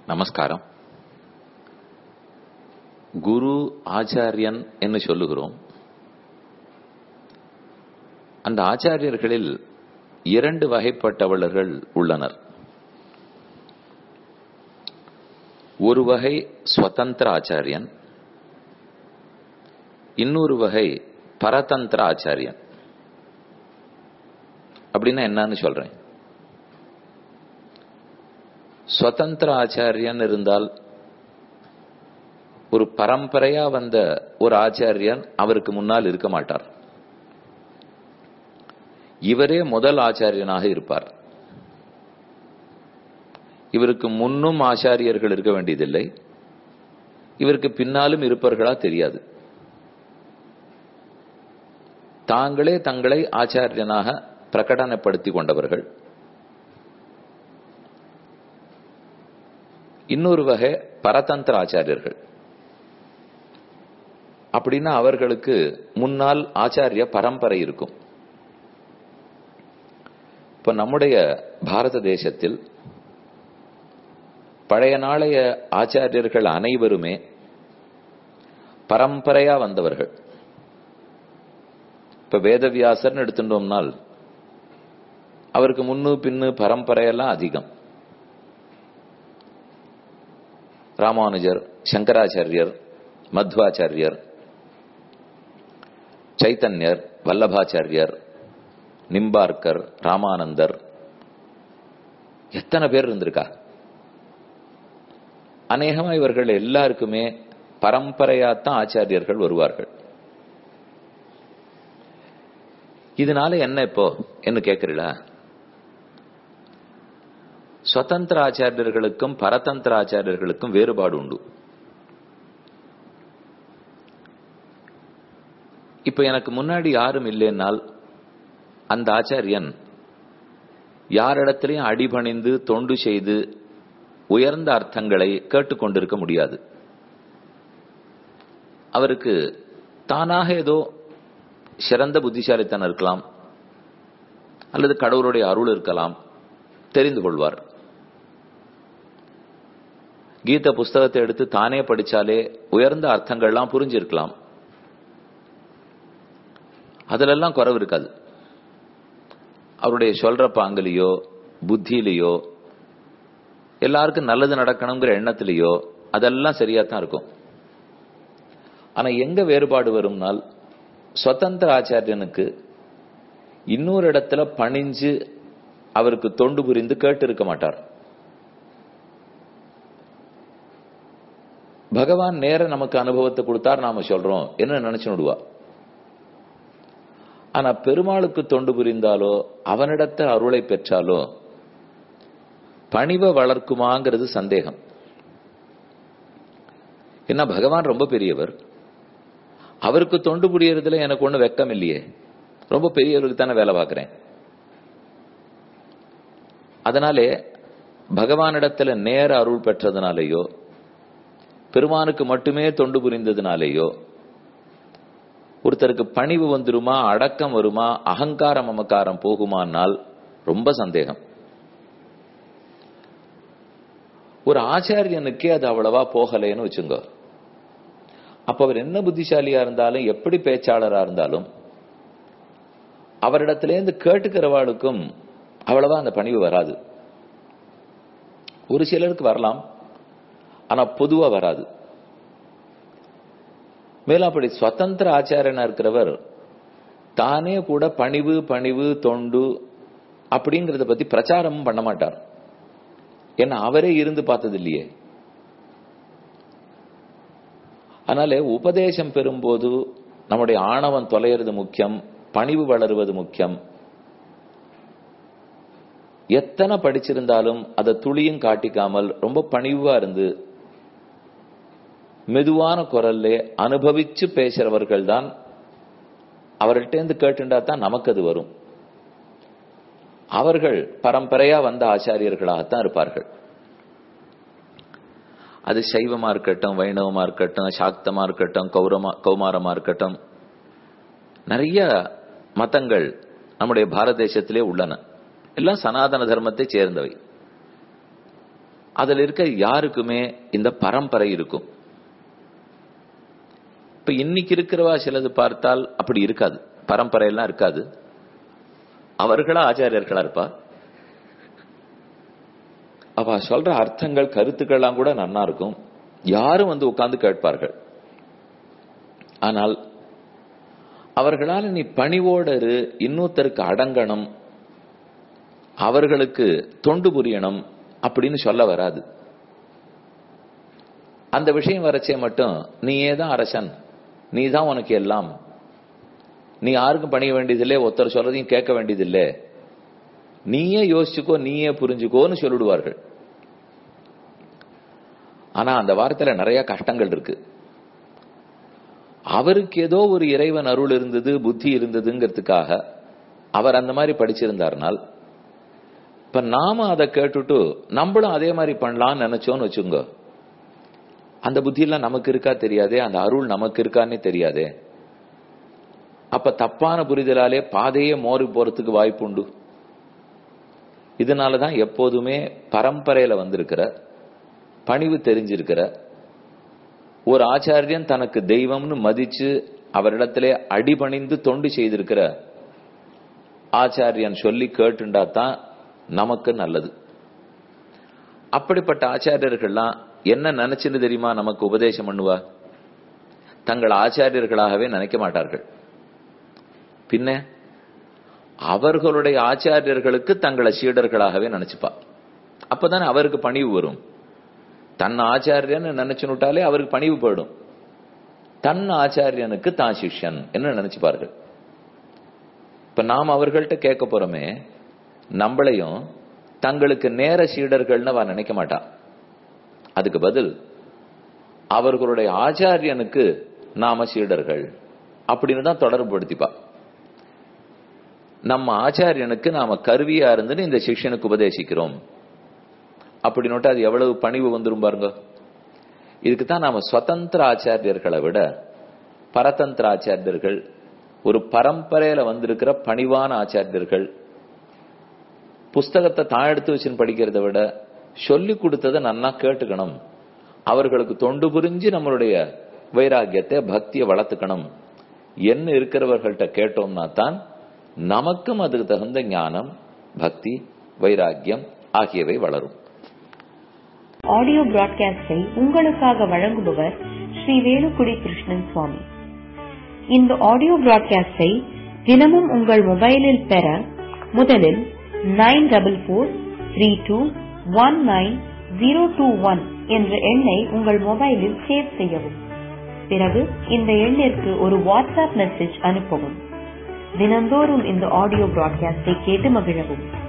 நமஸ்காரம் குரு ஆச்சாரியன் என்று சொல்லுகிறோம் அந்த ஆச்சாரியர்களில் இரண்டு வகைப்பட்டவர்கள் உள்ளனர் ஒரு வகை ஸ்வதந்திர ஆச்சாரியன் இன்னொரு வகை பரதந்திர ஆச்சாரியன் அப்படின்னா என்னன்னு சொல்றேன் ஸ்வதந்திர ஆச்சாரியன் இருந்தால் ஒரு பரம்பரையா வந்த ஒரு ஆச்சாரியன் அவருக்கு முன்னால் இருக்க மாட்டார் இவரே முதல் ஆச்சாரியனாக இருப்பார் இவருக்கு முன்னும் ஆச்சாரியர்கள் இருக்க வேண்டியதில்லை இவருக்கு பின்னாலும் இருப்பார்களா தெரியாது தாங்களே தங்களை ஆச்சாரியனாக பிரகடனப்படுத்திக் கொண்டவர்கள் இன்னொரு வகை பரதந்திர ஆச்சாரியர்கள் அப்படின்னா அவர்களுக்கு முன்னால் ஆச்சாரிய பரம்பரை இருக்கும் இப்ப நம்முடைய பாரத தேசத்தில் பழைய நாளைய ஆச்சாரியர்கள் அனைவருமே பரம்பரையா வந்தவர்கள் இப்ப வேதவியாசர்னு எடுத்துட்டோம்னால் அவருக்கு முன்னு பின்னு பரம்பரையெல்லாம் அதிகம் ராமானுஜர் சங்கராச்சாரியர் மத்வாச்சாரியர் சைத்தன்யர் வல்லபாச்சாரியர் நிம்பார்க்கர் ராமானந்தர் எத்தனை பேர் இருந்திருக்கா அநேகமா இவர்கள் எல்லாருக்குமே பரம்பரையாத்தான் ஆச்சாரியர்கள் வருவார்கள் இதனால என்ன இப்போ என்ன கேட்கிறீங்களா சுதந்திர ஆச்சாரியர்களுக்கும் பரதந்திர ஆச்சாரியர்களுக்கும் வேறுபாடு உண்டு இப்ப எனக்கு முன்னாடி யாரும் இல்லைன்னால் அந்த ஆச்சாரியன் யாரிடத்திலையும் அடிபணிந்து தொண்டு செய்து உயர்ந்த அர்த்தங்களை கேட்டுக்கொண்டிருக்க முடியாது அவருக்கு தானாக ஏதோ சிறந்த புத்திசாலித்தனம் இருக்கலாம் அல்லது கடவுளுடைய அருள் இருக்கலாம் தெரிந்து கொள்வார் கீத புஸ்தகத்தை எடுத்து தானே படிச்சாலே உயர்ந்த அர்த்தங்கள்லாம் புரிஞ்சிருக்கலாம் அதுலெல்லாம் குறவு இருக்காது அவருடைய சொல்ற பாங்கிலேயோ புத்தியிலேயோ எல்லாருக்கும் நல்லது நடக்கணுங்கிற எண்ணத்திலேயோ அதெல்லாம் சரியாத்தான் இருக்கும் ஆனா எங்க வேறுபாடு வரும்னால் சுதந்திர ஆச்சாரியனுக்கு இன்னொரு இடத்துல பணிஞ்சு அவருக்கு தொண்டு புரிந்து கேட்டு இருக்க மாட்டார் பகவான் நேர நமக்கு அனுபவத்தை கொடுத்தார் நாம சொல்றோம் என்ன நினைச்சு விடுவா ஆனா பெருமாளுக்கு தொண்டு புரிந்தாலோ அவனிடத்த அருளை பெற்றாலோ பணிவை வளர்க்குமாங்கிறது சந்தேகம் என்ன பகவான் ரொம்ப பெரியவர் அவருக்கு தொண்டு புரியறதுல எனக்கு ஒண்ணு வெக்கம் இல்லையே ரொம்ப பெரியவருக்கு தானே வேலை பார்க்கிறேன் அதனாலே பகவானிடத்துல நேர அருள் பெற்றதுனாலேயோ பெருமானுக்கு மட்டுமே தொண்டு புரிந்ததுனாலேயோ ஒருத்தருக்கு பணிவு வந்துருமா அடக்கம் வருமா அகங்காரம் அமக்காரம் போகுமானால் ரொம்ப சந்தேகம் ஒரு ஆச்சாரியனுக்கே அது அவ்வளவா போகலைன்னு வச்சுங்க அப்ப அவர் என்ன புத்திசாலியா இருந்தாலும் எப்படி பேச்சாளரா இருந்தாலும் அவரிடத்திலேருந்து கேட்டுக்கிறவாளுக்கும் அவ்வளவா அந்த பணிவு வராது ஒரு சிலருக்கு வரலாம் ஆனா பொதுவா வராது மேலும் அப்படி சுதந்திர ஆச்சாரியனா இருக்கிறவர் தானே கூட பணிவு பணிவு தொண்டு அப்படிங்கறத பத்தி பிரச்சாரமும் பண்ண மாட்டார் ஏன்னா அவரே இருந்து பார்த்தது இல்லையே அதனால உபதேசம் பெறும்போது நம்முடைய ஆணவம் தொலைகிறது முக்கியம் பணிவு வளருவது முக்கியம் எத்தனை படிச்சிருந்தாலும் அதை துளியும் காட்டிக்காமல் ரொம்ப பணிவா இருந்து மெதுவான குரல்ல அனுபவிச்சு பேசுறவர்கள் தான் அவர்கள்ட்ட இருந்து கேட்டுண்டா தான் நமக்கு அது வரும் அவர்கள் பரம்பரையா வந்த ஆச்சாரியர்களாகத்தான் இருப்பார்கள் அது சைவமா இருக்கட்டும் வைணவமா இருக்கட்டும் சாக்தமா இருக்கட்டும் கௌரமா கௌமாரமா இருக்கட்டும் நிறைய மதங்கள் நம்முடைய பாரத தேசத்திலே உள்ளன எல்லாம் சனாதன தர்மத்தை சேர்ந்தவை அதுல இருக்க யாருக்குமே இந்த பரம்பரை இருக்கும் இப்ப இன்னைக்கு இருக்கிறவா சிலது பார்த்தால் அப்படி இருக்காது பரம்பரையெல்லாம் இருக்காது அவர்களா ஆச்சாரியர்களா இருப்பா அவ சொல்ற அர்த்தங்கள் கருத்துக்கள்லாம் கூட நன்னா இருக்கும் யாரும் வந்து உட்கார்ந்து கேட்பார்கள் ஆனால் அவர்களால் நீ பணிவோடு இரு, இன்னொருத்தருக்கு அடங்கணும் அவர்களுக்கு தொண்டு புரியணும் அப்படின்னு சொல்ல வராது அந்த விஷயம் வரச்சே மட்டும் நீயே தான் அரசன் நீ தான் உனக்கு எல்லாம் நீ யாருக்கும் பணிய வேண்டியதில்லை ஒருத்தர் சொல்றதையும் கேட்க வேண்டியதில்லை நீயே யோசிச்சுக்கோ நீயே புரிஞ்சுக்கோன்னு சொல்லிடுவார்கள் ஆனா அந்த வார்த்தையில நிறைய கஷ்டங்கள் இருக்கு அவருக்கு ஏதோ ஒரு இறைவன் அருள் இருந்தது புத்தி இருந்ததுங்கிறதுக்காக அவர் அந்த மாதிரி படிச்சிருந்தாருனால் இப்ப நாம அதை கேட்டுட்டு நம்மளும் அதே மாதிரி பண்ணலாம்னு நினைச்சோம்னு வச்சுங்க அந்த புத்தியெல்லாம் நமக்கு இருக்கா தெரியாதே அந்த அருள் நமக்கு இருக்கான்னே தெரியாதே அப்ப தப்பான புரிதலாலே பாதையே மோறி போறதுக்கு வாய்ப்பு உண்டு இதனாலதான் எப்போதுமே பரம்பரையில வந்திருக்கிற பணிவு தெரிஞ்சிருக்கிற ஒரு ஆச்சாரியன் தனக்கு தெய்வம்னு மதிச்சு அவரிடத்திலே அடிபணிந்து தொண்டு செய்திருக்கிற ஆச்சாரியன் சொல்லி கேட்டுண்டா தான் நமக்கு நல்லது அப்படிப்பட்ட ஆச்சாரியர்கள்லாம் என்ன நினைச்சுன்னு தெரியுமா நமக்கு உபதேசம் பண்ணுவா தங்கள் ஆச்சாரியர்களாகவே நினைக்க மாட்டார்கள் பின்ன அவர்களுடைய ஆச்சாரியர்களுக்கு தங்களை சீடர்களாகவே நினைச்சுப்பா அப்பதானே அவருக்கு பணிவு வரும் தன் ஆச்சாரியன் நினைச்சுனுட்டாலே அவருக்கு பணிவு போயிடும் தன் ஆச்சாரியனுக்கு தான் சிஷ்யன் என்ன நினைச்சுப்பார்கள் இப்ப நாம் அவர்கள்ட்ட கேட்க போறோமே நம்மளையும் தங்களுக்கு நேர சீடர்கள்னு அவ நினைக்க மாட்டான் அதுக்கு பதில் அவர்களுடைய ஆச்சாரியனுக்கு நாம சீடர்கள் அப்படின்னு தான் தொடர்பு படுத்திப்பா நம்ம ஆச்சாரியனுக்கு நாம கருவியா இருந்துன்னு இந்த சிஷ்யனுக்கு உபதேசிக்கிறோம் அப்படின்னுட்டு அது எவ்வளவு பணிவு வந்துரும் பாருங்க இதுக்கு தான் நாம சுதந்திர ஆச்சாரியர்களை விட பரதந்திர ஆச்சாரியர்கள் ஒரு பரம்பரையில வந்திருக்கிற பணிவான ஆச்சாரியர்கள் புஸ்தகத்தை தான் எடுத்து வச்சுன்னு படிக்கிறத விட சொல்லி கொடுத்ததை நன்னா கேட்டுக்கணும் அவர்களுக்கு தொண்டு புரிஞ்சு நம்மளுடைய வைராகியத்தை பக்தியை வளர்த்துக்கணும் என்ன இருக்கிறவர்கள்ட்ட கேட்டோம்னா தான் நமக்கும் அதுக்கு தகுந்த ஞானம் பக்தி வைராக்கியம் ஆகியவை வளரும் ஆடியோ பிராட்காஸ்டை உங்களுக்காக வழங்குபவர் ஸ்ரீ வேலுக்குடி கிருஷ்ணன் சுவாமி இந்த ஆடியோ பிராட்காஸ்டை தினமும் உங்கள் மொபைலில் பெற முதலில் nine double four three two one nine zero two one என்ற எண்ணை உங்கள் மொபைலில் சேவ் செய்யவும் பிறகு இந்த எண்ணிற்கு ஒரு வாட்ஸ்அப் மெசேஜ் அனுப்பவும் தினந்தோறும் இந்த ஆடியோ பிராட்காஸ்டை கேட்டு மகிழவும்